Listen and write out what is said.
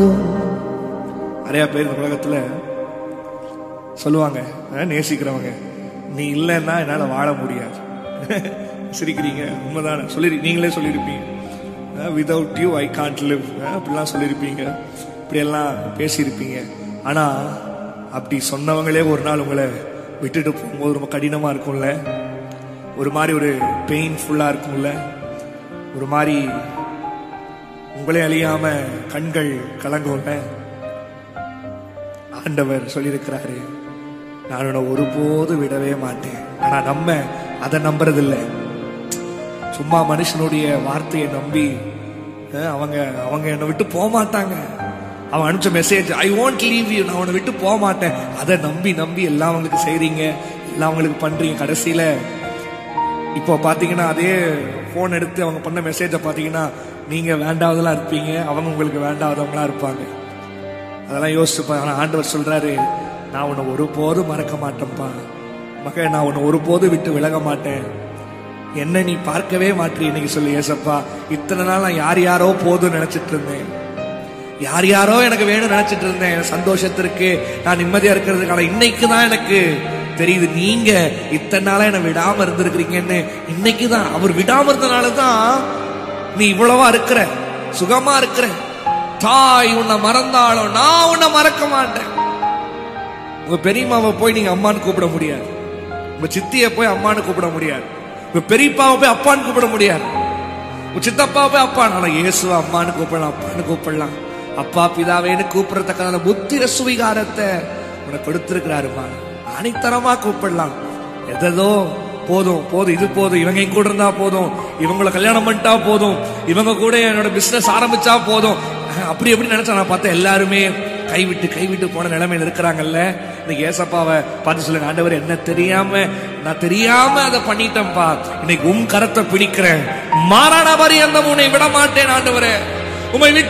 நிறைய பேர் இந்த உலகத்துல சொல்லுவாங்க அஹ், நேசிக்கிறவங்க நீ இல்லைன்னா என்னால வாழ முடியாது சிரிக்கிறீங்க உண்மைதானே சொல்லி நீங்களே சொல்லியிருப்பீங்க without you I can't live அப்படிலாம் சொல்லியிருப்பீங்க இப்படியெல்லாம் பேசியிருப்பீங்க ஆனா அப்படி சொன்னவங்களே ஒரு நாள் உங்களை விட்டுட்டு போகும்போது ரொம்ப கடினமா இருக்கும்ல ஒரு மாதிரி ஒரு பெயின்ஃபுல்லா இருக்கும்ல ஒரு மாதிரி உங்களே அழியாம கண்கள் கலங்கும்ல ஆண்டவர் சொல்லியிருக்கிறாரு நான் உன்னை ஒருபோது விடவே மாட்டேன் ஆனா நம்ம அதை நம்புறதில்ல சும்மா மனுஷனுடைய வார்த்தையை நம்பி அஹ், அவங்க அவங்க என்னை விட்டு போக மாட்டாங்க அவன் அனுப்பிச்ச message I want leave you நான் உன்னை விட்டு போக மாட்டேன் அதை நம்பி நம்பி எல்லாம் அவங்களுக்கு செய்றீங்க எல்லாம் அவங்களுக்கு பண்றீங்க கடைசியில இப்போ பாத்தீங்கன்னா அதே போன் எடுத்து அவங்க பண்ண மெசேஜை பாத்தீங்கன்னா நீங்க வேண்டாவதெல்லாம் இருப்பீங்க அவங்க உங்களுக்கு வேண்டாதவங்களா இருப்பாங்க அதெல்லாம் யோசிச்சு பாரு. ஆனா ஆண்டவர் சொல்றாரு நான் உன்னை ஒருபோதும் மறக்க மாட்டேன்ப்பா மகன் நான் உன்னை ஒருபோதும் விட்டு விலக மாட்டேன் என்ன நீ பார்க்கவே மாட்டீ இன்னைக்கு சொல்லி ஏசப்பா இத்தனை நாள் நான் யார் யாரோ போதும் நினைச்சிட்டு இருந்தேன் யார் யாரோ எனக்கு வேணும் நினைச்சிட்டு இருந்தேன் என் சந்தோஷத்திற்கு நான் நிம்மதியா இருக்கிறதுக்கான இன்னைக்கு தான் எனக்கு தெரியுது நீங்க இத்தனை நாளா என்னை விடாம இருந்திருக்கிறீங்கன்னு இன்னைக்கு தான் அவர் விடாம இருந்தனால தான் நீ இவ்வளவா இருக்கிற சுகமா இருக்கிற தாய் உன்னை மறந்தாலும் நான் உன்னை மறக்க மாட்டேன் உங்க பெரியம்மாவை போய் நீங்க அம்மான்னு கூப்பிட முடியாது உங்க சித்தியை போய் அம்மான்னு கூப்பிட முடியாது உங்க பெரியப்பாவை போய் அப்பான்னு கூப்பிட முடியாது உங்க சித்தப்பாவை போய் அப்பா ஆனா இயேசுவை அம்மான்னு கூப்பிடலாம் அப்பான்னு கூப்பிடலாம் அப்பா பிதாவேன்னு கூப்பிடறதுக்கான புத்திர சுவிகாரத்தை உனக்கு கொடுத்திருக்கிறாருமா அனைத்தரமா கூப்பிடலாம் எதோ போதும் போதும் இது போதும் இவங்க என் கூட இருந்தா போதும் இவங்கள கல்யாணம் பண்ணிட்டா போதும் இவங்க கூட என்னோட பிசினஸ் ஆரம்பிச்சா போதும் அஹ், அப்படி எப்படி நினைச்சா நான் பார்த்தா எல்லாருமே கைவிட்டு கைவிட்டு போன நிலைமையில இருக்கிறாங்கல்ல இன்னைக்கு ஏசப்பாவை பார்த்து சொல்லுங்க ஆண்டவர் என்ன தெரியாம நான் தெரியாம அதை பண்ணிட்டேன்ப்பா இன்னைக்கு உன் கரத்தை பிடிக்கிறேன் மாறான பரியந்தம் உன்னை விட மாட்டேன் ஆண்டவரே உம்மை விட்டு